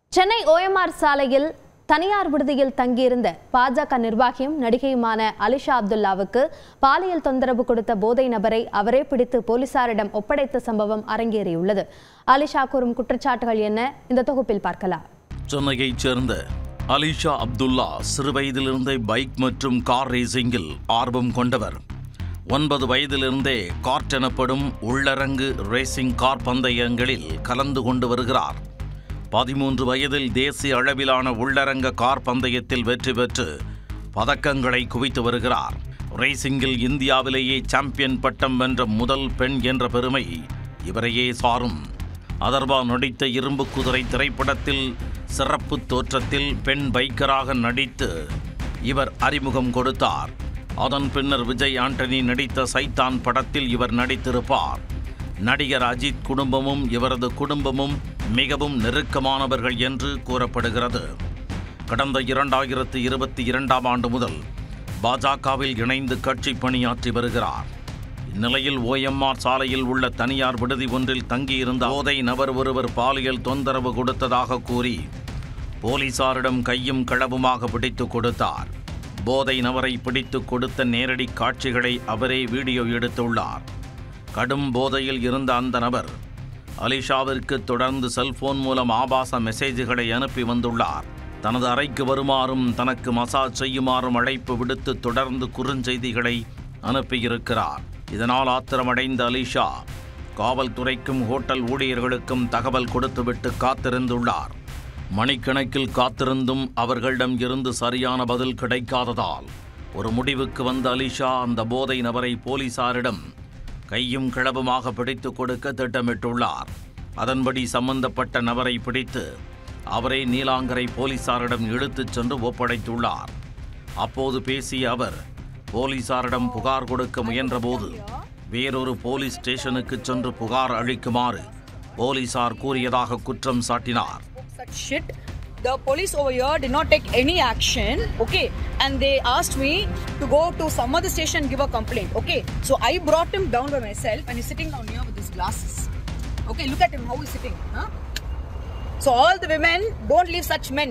Chennai OMR சாலையில் தனியார் விடுதியில் தங்கியிருந்த பாஜக நிர்வாகியும் நடிகையுமான அலிஷா அப்துல்லாவுக்கு பாலியல் தொந்தரவு கொடுத்த போதை நபரை அவரே பிடித்து போலீசாரிடம் ஒப்படைத்த சம்பவம் அரங்கேறியுள்ளது அலிஷா கூறும் குற்றச்சாட்டுகள் என்ன இந்த தொகுப்பில் பார்க்கலாம் சென்னையைச் சேர்ந்த அலிஷா அப்துல்லா சிறுவயதிலிருந்தே பைக் மற்றும் கார் ரேசிங்கில் ஆர்வம் கொண்டவர் ஒன்பது வயதிலிருந்தே கார்ட் எனப்படும் உள்ளரங்கு ரேசிங் கார் பந்தயங்களில் கலந்து கொண்டு வருகிறார் பதிமூன்று வயதில் தேசிய அளவிலான உள்ளரங்க கார் பந்தயத்தில் வெற்றி பெற்று பதக்கங்களை குவித்து வருகிறார் ரேசிங்கில் இந்தியாவிலேயே சாம்பியன் பட்டம் வென்ற முதல் பெண் என்ற பெருமை இவரையே சாரும் அதர்வா நடித்த இரும்பு குதிரை திரைப்படத்தில் சிறப்பு தோற்றத்தில் பெண் பைக்கராக நடித்து இவர் அறிமுகம் கொடுத்தார் அதன் பின்னர் விஜய் ஆண்டனி நடித்த சைத்தான் படத்தில் இவர் நடித்திருப்பார் நடிகர் அஜித் குடும்பமும் இவரது குடும்பமும் மிகவும் நெருக்கமானவர்கள் என்று கூறப்படுகிறது கடந்த இரண்டாயிரத்து இருபத்தி இரண்டாம் ஆண்டு முதல் பாஜகவில் இணைந்து கட்சி பணியாற்றி வருகிறார் இந்நிலையில் ஓஎம்ஆர் சாலையில் உள்ள தனியார் விடுதி ஒன்றில் தங்கியிருந்த போதை நபர் ஒருவர் பாலியல் தொந்தரவு கொடுத்ததாக கூறி போலீசாரிடம் கையும் களவுமாக பிடித்து கொடுத்தார் போதை நபரை பிடித்து கொடுத்த நேரடி காட்சிகளை அவரே வீடியோ எடுத்துள்ளார் கடும் போதையில் இருந்த அந்த நபர் அலிஷாவிற்கு தொடர்ந்து செல்போன் மூலம் ஆபாச மெசேஜ்களை அனுப்பி வந்துள்ளார் தனது அறைக்கு வருமாறும் தனக்கு மசாஜ் செய்யுமாறும் அழைப்பு விடுத்து தொடர்ந்து குறுஞ்செய்திகளை அனுப்பியிருக்கிறார் இதனால் ஆத்திரமடைந்த அலிஷா காவல்துறைக்கும் ஹோட்டல் ஊழியர்களுக்கும் தகவல் கொடுத்துவிட்டு காத்திருந்துள்ளார் மணிக்கணக்கில் காத்திருந்தும் அவர்களிடம் இருந்து சரியான பதில் கிடைக்காததால் ஒரு முடிவுக்கு வந்த அலிஷா அந்த போதை நபரை போலீசாரிடம் கையும் கிளவுமாக பிடித்து கொடுக்க திட்டமிட்டுள்ளார் அதன்படி சம்பந்தப்பட்ட நபரை பிடித்து அவரை நீலாங்கரை போலீசாரிடம் இழுத்துச் சென்று ஒப்படைத்துள்ளார் அப்போது பேசிய அவர் போலீசாரிடம் புகார் கொடுக்க முயன்றபோது வேறொரு போலீஸ் ஸ்டேஷனுக்கு சென்று புகார் அளிக்குமாறு போலீசார் கூறியதாக குற்றம் சாட்டினார் such shit. The police over here did not take any action, okay, and they asked me to go to some other station and give a complaint, okay. So I brought him down by myself, and he's sitting down here with his glasses. Okay, look at him how he's sitting, huh? So all the women don't leave such men.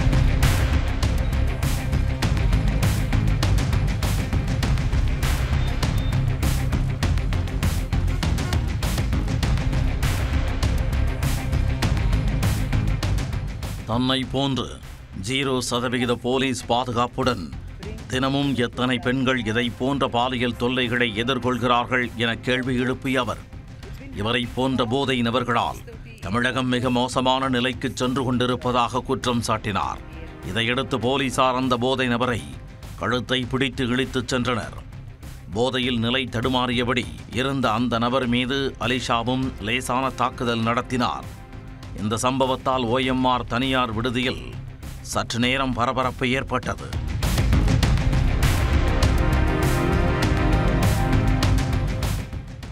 தன்னை போன்று zero சதவிகித police பாதுகாப்புடன் தினமும் எத்தனை பெண்கள் இதை போன்ற பாலியல் தொல்லைகளை எதிர்கொள்கிறார்கள் என கேள்வி எழுப்பிய அவர் இவரை போன்ற போதை நபர்களால் தமிழகம் மிக மோசமான நிலைக்கு சென்று கொண்டிருப்பதாக குற்றம் சாட்டினார் இதையடுத்து போலீசார் அந்த போதை நபரை கழுத்தை பிடித்து இழுத்துச் சென்றனர் போதையில் நிலை தடுமாறியபடி இருந்த அந்த நபர் மீது அலிஷாவும் லேசான தாக்குதல் நடத்தினார் இந்த சம்பவத்தால் ஓஎம்ஆர் தனியார் விடுதியில் சற்று நேரம் பரபரப்பு ஏற்பட்டது